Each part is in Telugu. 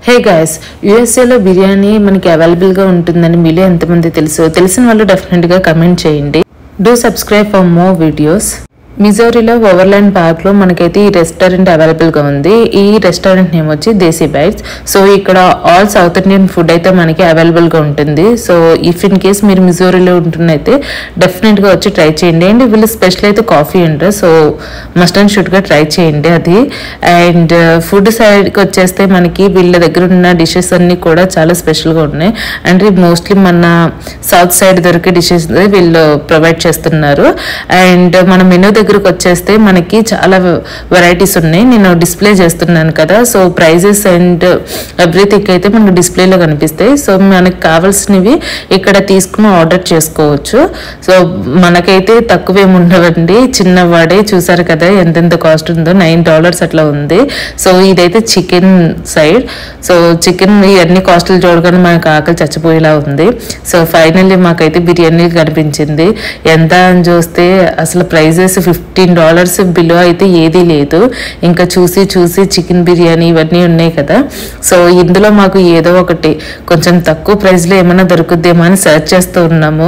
హే గాయస్ యూఎస్ఏలో బిర్యానీ మనకి అవైలబుల్గా ఉంటుందని మీలో ఎంతమంది తెలుసు తెలిసిన వాళ్ళు డెఫినెట్గా కమెంట్ చేయండి do subscribe for more videos మిజోరీలో ఓవర్లాండ్ పార్క్లో మనకైతే ఈ రెస్టారెంట్ అవైలబుల్గా ఉంది ఈ రెస్టారెంట్ నేమ్ వచ్చి దేశీ బైట్స్ సో ఇక్కడ ఆల్ సౌత్ ఇండియన్ ఫుడ్ అయితే మనకి అవైలబుల్గా ఉంటుంది సో ఇఫ్ ఇన్ కేస్ మీరు మిజోరీలో ఉంటున్నైతే డెఫినెట్గా వచ్చి ట్రై చేయండి అండ్ వీళ్ళు స్పెషల్ అయితే కాఫీ అంటారు సో మస్ట్ అండ్ షుడ్గా ట్రై చేయండి అది అండ్ ఫుడ్ సైడ్కి వచ్చేస్తే మనకి వీళ్ళ దగ్గర ఉన్న డిషెస్ అన్నీ కూడా చాలా స్పెషల్గా ఉన్నాయి అంటే మోస్ట్లీ మన సౌత్ సైడ్ దొరికే డిషెస్ వీళ్ళు ప్రొవైడ్ చేస్తున్నారు అండ్ మన మెనూ దగ్గరకు వచ్చేస్తే మనకి చాలా వెరైటీస్ ఉన్నాయి నేను డిస్ప్లే చేస్తున్నాను కదా సో ప్రైజెస్ అండ్ ఎవ్రీథింగ్ అయితే మనకు డిస్ప్లేలో కనిపిస్తాయి సో మనకి కావాల్సినవి ఇక్కడ తీసుకుని ఆర్డర్ చేసుకోవచ్చు సో మనకైతే తక్కువేమి ఉండవండి చిన్నవాడే చూసారు కదా ఎంతెంత కాస్ట్ ఉందో నైన్ డాలర్స్ అట్లా ఉంది సో ఇదైతే చికెన్ సైడ్ సో చికెన్ ఇవన్నీ కాస్ట్లు చూడగానే మనకు ఆకలి చచ్చిపోయేలా ఉంది సో ఫైనల్లీ మాకైతే బిర్యానీ కనిపించింది ఎంత అని చూస్తే అసలు ప్రైజెస్ ఫిఫ్టీన్ డాలర్స్ బిలో అయితే ఏదీ లేదు ఇంకా చూసి చూసి చికెన్ బిర్యానీ ఇవన్నీ ఉన్నాయి కదా సో ఇందులో మాకు ఏదో ఒకటి కొంచెం తక్కువ ప్రైస్లో ఏమైనా దొరుకుద్దేమో అని సెర్చ్ చేస్తూ ఉన్నాము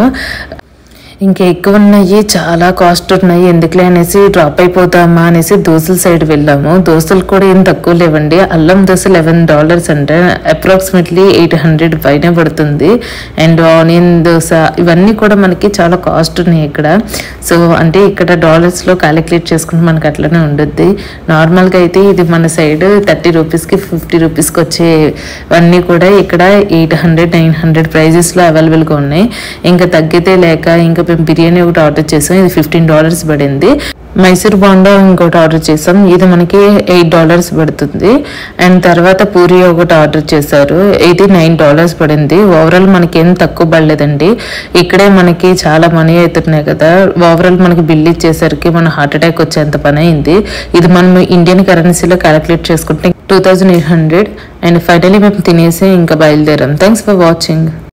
ఇంకా ఎక్కువ ఉన్నాయి చాలా కాస్ట్ ఉన్నాయి ఎందుకులే అనేసి డ్రాప్ అయిపోతామా అనేసి దోశల సైడ్ వెళ్ళాము దోశలు కూడా ఏం తక్కువ లేవండి అల్లం దోశ లెవెన్ డాలర్స్ అంటే అప్రాక్సిమేట్లీ ఎయిట్ హండ్రెడ్ పైన పడుతుంది అండ్ ఆనియన్ దోశ ఇవన్నీ కూడా మనకి చాలా కాస్ట్ ఉన్నాయి ఇక్కడ సో అంటే ఇక్కడ డాలర్స్లో క్యాలిక్యులేట్ చేసుకుంటే మనకి అట్లనే ఉండొద్ది నార్మల్గా అయితే ఇది మన సైడ్ థర్టీ రూపీస్కి ఫిఫ్టీ రూపీస్కి వచ్చేవన్నీ కూడా ఇక్కడ ఎయిట్ హండ్రెడ్ నైన్ హండ్రెడ్ ప్రైజెస్లో అవైలబుల్గా ఉన్నాయి ఇంకా తగ్గితే లేక ఇంకా మేము బిర్యానీ ఒకటి ఆర్డర్ చేసాం ఇది ఫిఫ్టీన్ డాలర్స్ పడింది మైసూర్ బాండా ఇంకోటి ఆర్డర్ చేసాం ఇది మనకి ఎయిట్ డాలర్స్ పడుతుంది అండ్ తర్వాత పూరి ఒకటి ఆర్డర్ చేశారు ఇది నైన్ డాలర్స్ పడింది ఓవరాల్ మనకి ఏం తక్కువ పడలేదండి ఇక్కడే మనకి చాలా మనీ అవుతున్నాయి కదా ఓవరాల్ మనకి బిల్ ఇచ్చేసరికి మన హార్ట్ అటాక్ వచ్చేంత పని అయింది ఇది మనం ఇండియన్ కరెన్సీలో క్యాలిక్యులేట్ చేసుకుంటే two thousand eight hundred and finally మేము తినేసి ఇంకా బయలుదేరాం థ్యాంక్స్ ఫర్ వాచింగ్